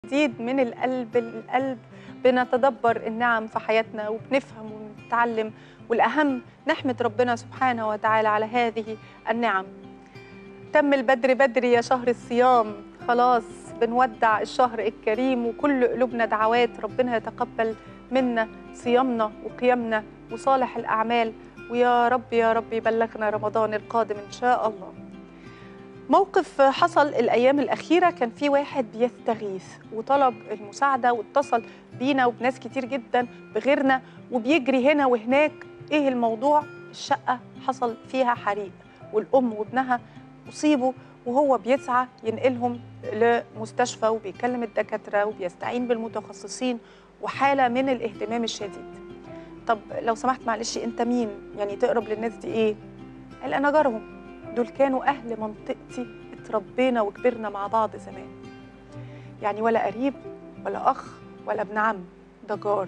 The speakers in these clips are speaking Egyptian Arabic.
جديد من القلب للقلب بنتدبر النعم في حياتنا وبنفهم ونتعلم والأهم نحمد ربنا سبحانه وتعالى على هذه النعم تم البدر بدري يا شهر الصيام خلاص بنودع الشهر الكريم وكل قلوبنا دعوات ربنا يتقبل منا صيامنا وقيامنا وصالح الأعمال ويا رب يا رب يبلغنا رمضان القادم إن شاء الله موقف حصل الأيام الأخيرة كان في واحد بيستغيث وطلب المساعدة واتصل بينا وبناس كتير جدا بغيرنا وبيجري هنا وهناك إيه الموضوع الشقة حصل فيها حريق والأم وابنها أصيبوا وهو بيسعى ينقلهم لمستشفى وبيكلم الدكاترة وبيستعين بالمتخصصين وحالة من الاهتمام الشديد طب لو سمحت معلش انت مين يعني تقرب للناس دي ايه قال انا جارهم دول كانوا اهل منطقتي اتربينا وكبرنا مع بعض زمان يعني ولا قريب ولا اخ ولا ابن عم ده جار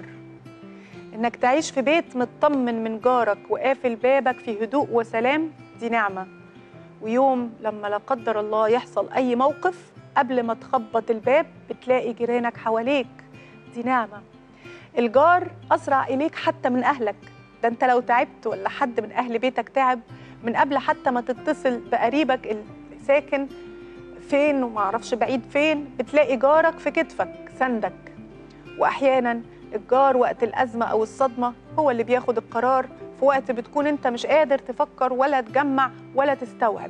انك تعيش في بيت مطمن من جارك وقافل بابك في هدوء وسلام دي نعمه ويوم لما لا قدر الله يحصل اي موقف قبل ما تخبط الباب بتلاقي جيرانك حواليك دي نعمه الجار اسرع اليك حتى من اهلك ده انت لو تعبت ولا حد من اهل بيتك تعب من قبل حتى ما تتصل بقريبك الساكن فين وما اعرفش بعيد فين بتلاقي جارك في كتفك سندك واحيانا الجار وقت الازمه او الصدمه هو اللي بياخد القرار في وقت بتكون انت مش قادر تفكر ولا تجمع ولا تستوعب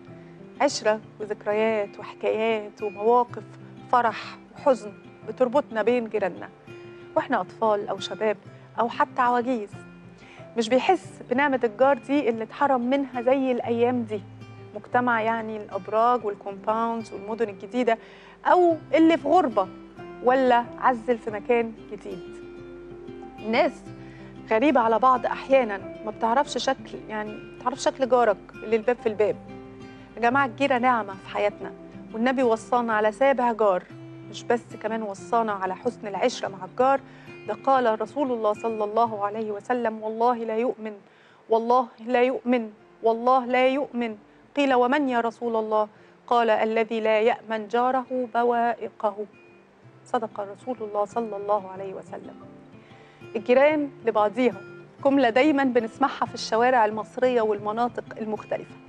عشره وذكريات وحكايات ومواقف فرح وحزن بتربطنا بين جيراننا واحنا اطفال او شباب او حتى عواجيز مش بيحس بنعمه الجار دي اللي اتحرم منها زي الايام دي مجتمع يعني الابراج والكومباوندز والمدن الجديده او اللي في غربه ولا عزل في مكان جديد الناس غريبه على بعض احيانا ما بتعرفش شكل يعني ما بتعرفش شكل جارك اللي الباب في الباب يا جماعه الجيره نعمه في حياتنا والنبي وصانا على سابع جار مش بس كمان وصانا على حسن العشرة مع الجار ده قال رسول الله صلى الله عليه وسلم والله لا يؤمن والله لا يؤمن والله لا يؤمن قيل ومن يا رسول الله قال الذي لا يأمن جاره بوائقه صدق رسول الله صلى الله عليه وسلم الجيران لبعضيها جملة دايما بنسمعها في الشوارع المصرية والمناطق المختلفة